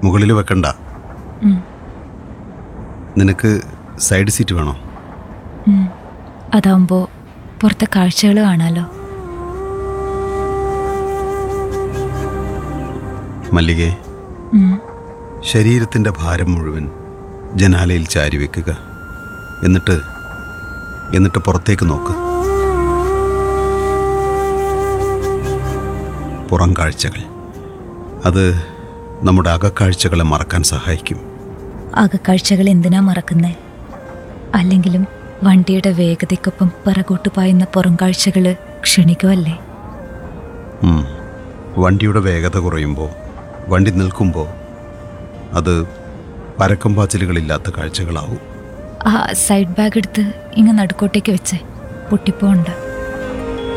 മുകളിൽ വെക്കണ്ട ഉം, നിനക്ക് സൈഡ് സീറ്റ് വേണോ ഉം. അതാവുമ്പോൾ പുറത്തെ കാഴ്ചകൾ കാണാലോ മല്ലികെ ഉം, ശരീരത്തിൻ്റെ ഭാരം മുഴുവൻ ജനാലയിൽ ചാരി വെക്കുക എന്നിട്ട് എന്നിട്ട് പുറത്തേക്ക് നോക്ക് പുറം കാഴ്ചകൾ അത് നമ്മുടെ അകക്കാഴ്ചകളെ മറക്കാൻ സഹായിക്കും അകക്കാഴ്ചകൾ എന്തിനാ മറക്കുന്നേ അല്ലെങ്കിലും വണ്ടിയുടെ വേഗതയ്ക്കൊപ്പം പിറകോട്ട് പായുന്ന പുറം കാഴ്ചകൾ ക്ഷണിക്കുമല്ലേ ഉം. വണ്ടിയുടെ വേഗത കുറയുമ്പോൾ വണ്ടി നിൽക്കുമ്പോൾ അത് പരക്കം പാച്ചിലുകളില്ലാത്ത കാഴ്ചകളാവും ആ സൈഡ് ബാഗ് എടുത്ത് ഇങ്ങ് നടുക്കോട്ടേക്ക് വെച്ചേ പൊട്ടിപ്പോണ്ട